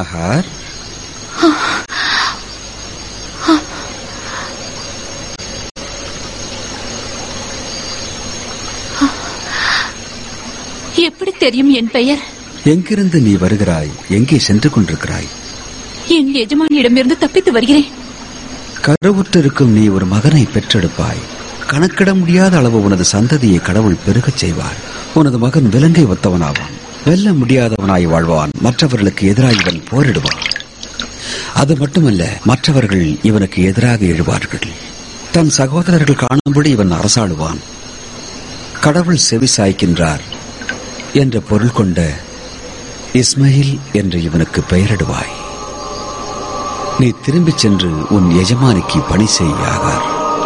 ஆகார் எப்படி தெரியும் என் பெயர் எங்கிருந்து நீ வருகிறாய் எங்கே சென்று கொண்டிருக்கிறாய் என் எஜமானியிடமிருந்து தப்பித்து வருகிறேன் கருவுற்றிருக்கும் நீ ஒரு மகனை பெற்றெடுப்பாய் கணக்கிட முடியாத அளவு உனது சந்ததியை கடவுள் பெருகச் செய்வார் உனது மகன் விலங்கை ஒத்தவனாவான் வெல்ல முடியாதவனாய் வாழ்வான் மற்றவர்களுக்கு எதிராக இவன் போரிடுவான் அது மட்டுமல்ல மற்றவர்கள் இவனுக்கு எதிராக எழுவார்கள் தன் சகோதரர்கள் காணும்படி இவன் அரசாளுவான் கடவுள் செவி சாய்க்கின்றார் என்ற பொருள் கொண்ட இஸ்மாயில் என்று இவனுக்கு பெயரிடுவாய் நீ திரும்பிச் சென்று உன் எஜமானிக்கு பணி செய்யாகார்